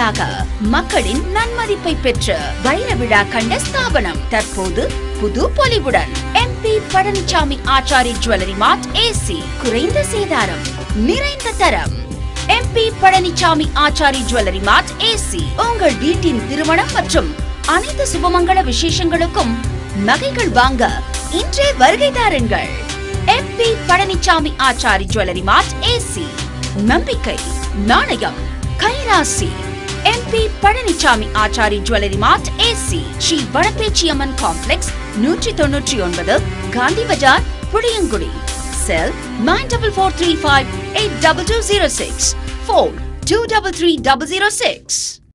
ஆண்டுகளாக மக்களின் நன்மதிப்பை பெற்று வைர விழா கண்ட ஸ்தாபனம் தற்போது புது பொலிவுடன் MP Palanisamy Achari jewellery mart AC குறைந்த சேதாரம் நிறைந்த தரம் MP Palanisamy Achari jewellery mart AC உங்கள் வீட்டின் திருமணம் மற்றும் அனைத்து சுபமங்கள விசேஷங்களுக்கும் நகைகள் வாங்க இன்றே வருகை தாருங்கள் MP Palanisamy Achari jewellery mart AC நம்பிக்கை நாணயம் கைராசி MP Palanisamy Achari jewellery mart AC Sri Vadapechiyamman complex நூற்றி தொன்னூற்றி ஒன்பது Gandhi Bazaar Puliyangudi cell nine double four three five eight double two zero six four two double three double zero six